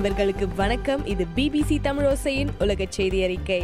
அன்பர்களுக்கு வணக்கம் இது பிபிசி தமிழோசையின் உலக செய்தி அறிக்கை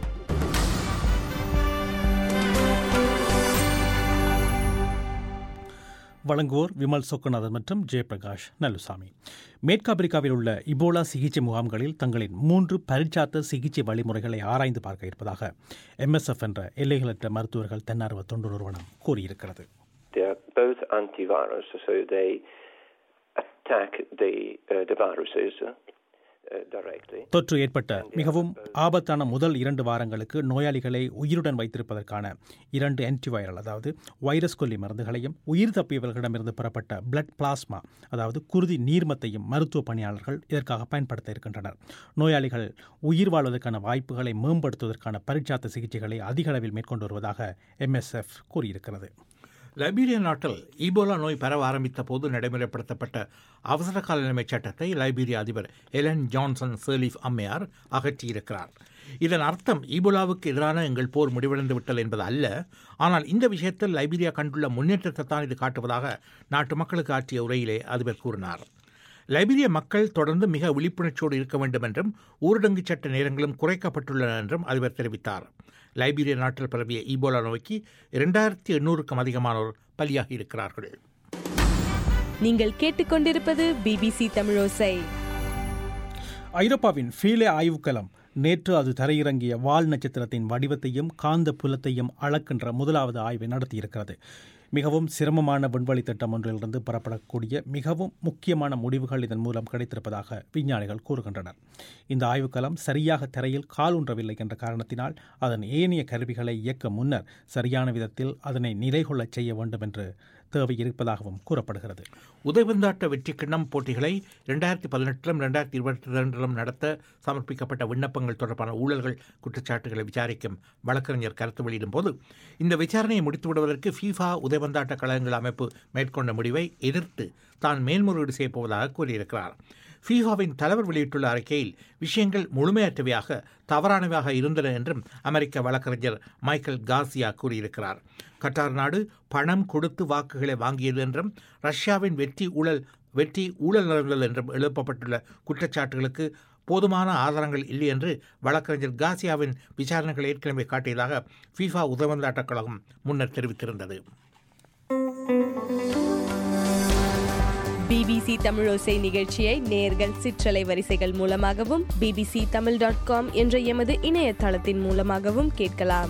வழங்குவோர் விமல் சொக்கநாதன் மற்றும் ஜெயபிரகாஷ் நல்லுசாமி மேற்காப்பிரிக்காவில் உள்ள இபோலா சிகிச்சை முகாம்களில் தங்களின் மூன்று பரிச்சார்த்த சிகிச்சை வழிமுறைகளை ஆராய்ந்து பார்க்க இருப்பதாக எம்எஸ்எஃப் என்ற எல்லைகளற்ற மருத்துவர்கள் தன்னார்வ தொண்டு நிறுவனம் கூறியிருக்கிறது They are both antivirals, so they attack the, uh, the viruses uh, directly. தொற்று ஏற்பட்ட மிகவும் ஆபத்தான முதல் இரண்டு வாரங்களுக்கு நோயாளிகளை உயிருடன் வைத்திருப்பதற்கான இரண்டு ஆன்டிவைரல் அதாவது வைரஸ் கொல்லி மருந்துகளையும் உயிர் தப்பியவர்களிடமிருந்து பெறப்பட்ட பிளட் பிளாஸ்மா அதாவது குருதி நீர்மத்தையும் மருத்துவ பணியாளர்கள் இதற்காக பயன்படுத்த இருக்கின்றனர் நோயாளிகள் உயிர் வாழ்வதற்கான வாய்ப்புகளை மேம்படுத்துவதற்கான பரிச்சார்த்த சிகிச்சைகளை அதிக அளவில் மேற்கொண்டு வருவதாக எம்எஸ்எஃப் கூறியிருக்கிறது லைபீரியா நாட்டில் ஈபோலா நோய் பரவ ஆரம்பித்த போது நடைமுறைப்படுத்தப்பட்ட அவசர கால நிலைமை சட்டத்தை லைபீரியா அதிபர் எலன் ஜான்சன் சர்லீஃப் அம்மையார் அகற்றியிருக்கிறார் இதன் அர்த்தம் ஈபோலாவுக்கு எதிரான எங்கள் போர் முடிவடைந்து விட்டல் என்பது அல்ல ஆனால் இந்த விஷயத்தில் லைபீரியா கண்டுள்ள முன்னேற்றத்தை தான் இது காட்டுவதாக நாட்டு மக்களுக்கு ஆற்றிய உரையிலே அதிபர் கூறினார் லைபீரிய மக்கள் தொடர்ந்து மிக விழிப்புணர்ச்சியோடு இருக்க வேண்டும் என்றும் ஊரடங்கு சட்ட நேரங்களும் குறைக்கப்பட்டுள்ளன என்றும் அதிபர் தெரிவித்தார் லைபீரிய நாட்டில் பரவிய ஈபோலா நோய்க்கு இரண்டாயிரத்தி எண்ணூறுக்கும் அதிகமானோர் பலியாகி இருக்கிறார்கள் நீங்கள் கேட்டுக்கொண்டிருப்பது பிபிசி தமிழோசை ஐரோப்பாவின் ஃபீலே ஆய்வுக்களம் நேற்று அது தரையிறங்கிய வால் நட்சத்திரத்தின் வடிவத்தையும் காந்த புலத்தையும் அளக்கின்ற முதலாவது ஆய்வை நடத்தியிருக்கிறது மிகவும் சிரமமான விண்வெளி திட்டம் ஒன்றிலிருந்து பெறப்படக்கூடிய மிகவும் முக்கியமான முடிவுகள் இதன் மூலம் கிடைத்திருப்பதாக விஞ்ஞானிகள் கூறுகின்றனர் இந்த ஆய்வுக்களம் சரியாக தரையில் காலூன்றவில்லை என்ற காரணத்தினால் அதன் ஏனைய கருவிகளை இயக்க முன்னர் சரியான விதத்தில் அதனை நிலைகொள்ளச் செய்ய வேண்டும் என்று தேவை இருப்பதாகவும் கூறப்படுகிறது உதயபந்தாட்ட வெற்றி கிண்ணம் போட்டிகளை ரெண்டாயிரத்தி பதினெட்டிலும் ரெண்டாயிரத்தி இருபத்தி ரெண்டிலும் நடத்த சமர்ப்பிக்கப்பட்ட விண்ணப்பங்கள் தொடர்பான ஊழல்கள் குற்றச்சாட்டுகளை விசாரிக்கும் வழக்கறிஞர் கருத்து வெளியிடும் போது இந்த விசாரணையை முடித்து விடுவதற்கு ஃபீஃபா உதயபந்தாட்ட கழகங்கள் அமைப்பு மேற்கொண்ட முடிவை எதிர்த்து தான் மேல்முறையீடு செய்யப்போவதாக கூறியிருக்கிறார் ஃபீஃபாவின் தலைவர் வெளியிட்டுள்ள அறிக்கையில் விஷயங்கள் முழுமையற்றவையாக தவறானவையாக இருந்தன என்றும் அமெரிக்க வழக்கறிஞர் மைக்கேல் காசியா கூறியிருக்கிறார் கட்டார் நாடு பணம் கொடுத்து வாக்குகளை வாங்கியது என்றும் ரஷ்யாவின் வெற்றி ஊழல் வெற்றி ஊழல் நடந்தது என்றும் எழுப்பப்பட்டுள்ள குற்றச்சாட்டுகளுக்கு போதுமான ஆதாரங்கள் இல்லை என்று வழக்கறிஞர் காசியாவின் விசாரணைகள் ஏற்கனவே காட்டியதாக ஃபீஃபா உதவந்தாட்டக் கழகம் முன்னர் தெரிவித்திருந்தது பிபிசி தமிழோசை நிகழ்ச்சியை நேர்கள் சிற்றலை வரிசைகள் மூலமாகவும் பிபிசி தமிழ் டாட் காம் என்ற எமது இணையதளத்தின் மூலமாகவும் கேட்கலாம்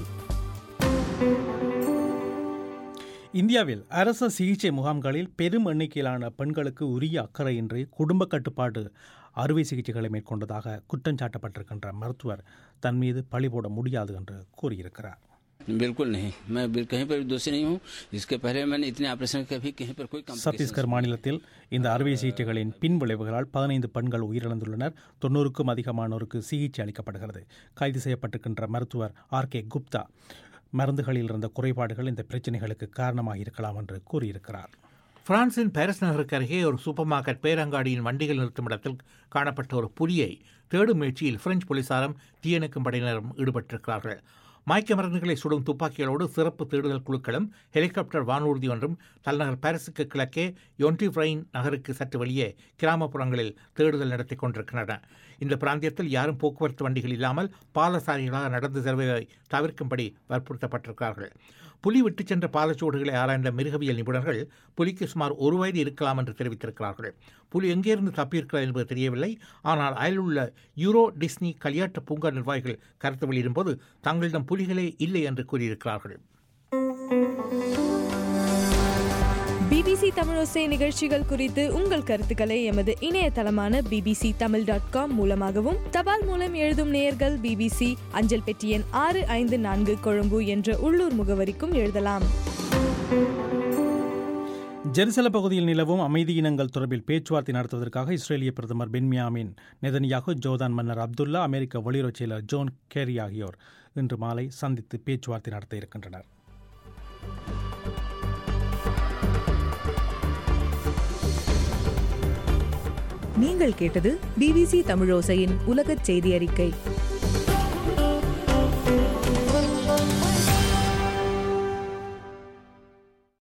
இந்தியாவில் அரச சிகிச்சை முகாம்களில் பெரும் எண்ணிக்கையிலான பெண்களுக்கு உரிய அக்கறையின்றி குடும்ப கட்டுப்பாடு அறுவை சிகிச்சைகளை மேற்கொண்டதாக குற்றஞ்சாட்டப்பட்டிருக்கின்ற மருத்துவர் தன் மீது பழி போட முடியாது என்று கூறியிருக்கிறார் बिल्कुल नहीं मैं बिल- कहीं पर भी दोषी नहीं हूँ इसके पहले मैंने इतने ऑपरेशन कभी कहीं पर कोई complications சத்தீஸ்கர் மாநிலத்தில் இந்த அறுவை சிகிச்சைகளின் பின் விளைவுகளால் பதினைந்து பெண்கள் உயிரிழந்துள்ளனர் தொண்ணூறுக்கும் அதிகமானோருக்கு சிகிச்சை அளிக்கப்படுகிறது கைது செய்யப்பட்டிருக்கின்ற மருத்துவர் ஆர் கே குப்தா மருந்துகளில் இருந்த குறைபாடுகள் இந்த பிரச்சனைகளுக்கு காரணமாக இருக்கலாம் என்று கூறியிருக்கிறார் பிரான்சின் பாரிஸ் நகருக்கு அருகே ஒரு சூப்பர் மார்க்கெட் பேரங்காடியின் வண்டிகள் நிறுத்தும் இடத்தில் காணப்பட்ட ஒரு புலியை தேடும் முயற்சியில் பிரெஞ்சு போலீசாரும் தீயணைக்கும் படையினரும் ஈடுபட்டிருக்கிறார்கள் மயக்க மருந்துகளை சுடும் துப்பாக்கிகளோடு சிறப்பு தேடுதல் குழுக்களும் ஹெலிகாப்டர் வானூர்தி ஒன்றும் தலைநகர் பாரிஸுக்கு கிழக்கே யொன்டிஃப்ரைன் நகருக்கு சற்று வெளியே கிராமப்புறங்களில் தேடுதல் நடத்தி கொண்டிருக்கின்றன இந்த பிராந்தியத்தில் யாரும் போக்குவரத்து வண்டிகள் இல்லாமல் பாலசாரிகளாக நடந்து செல்வதை தவிர்க்கும்படி வற்புறுத்தப்பட்டிருக்கிறார்கள் புலி விட்டுச் சென்ற பாலச்சோடுகளை ஆராய்ந்த மிருகவியல் நிபுணர்கள் புலிக்கு சுமார் ஒரு வயது இருக்கலாம் என்று தெரிவித்திருக்கிறார்கள் புலி எங்கேருந்து தப்பியிருக்கிறது என்பது தெரியவில்லை ஆனால் அயலுள்ள யூரோ டிஸ்னி களியாட்டு பூங்கா நிர்வாகிகள் கருத்து வெளியிடும்போது தங்களிடம் புலிகளே இல்லை என்று கூறியிருக்கிறார்கள் பிபிசி தமிழோசை நிகழ்ச்சிகள் குறித்து உங்கள் கருத்துக்களை எமது இணையதளமான பிபிசி தமிழ் டாட் காம் மூலமாகவும் தபால் மூலம் எழுதும் நேயர்கள் பிபிசி அஞ்சல் பெட்டி எண் ஆறு ஐந்து நான்கு கொழும்பு என்ற உள்ளூர் முகவரிக்கும் எழுதலாம் ஜெருசல பகுதியில் நிலவும் அமைதி இனங்கள் தொடர்பில் பேச்சுவார்த்தை நடத்துவதற்காக இஸ்ரேலிய பிரதமர் பென்யாமின் நெதன்யாகு ஜோர்தான் மன்னர் அப்துல்லா அமெரிக்க வெளியுறவுச் செயலர் ஜோன் கேரி ஆகியோர் இன்று மாலை சந்தித்து பேச்சுவார்த்தை நடத்த இருக்கின்றனர் நீங்கள் கேட்டது பிபிசி தமிழோசையின் உலகச் செய்தி அறிக்கை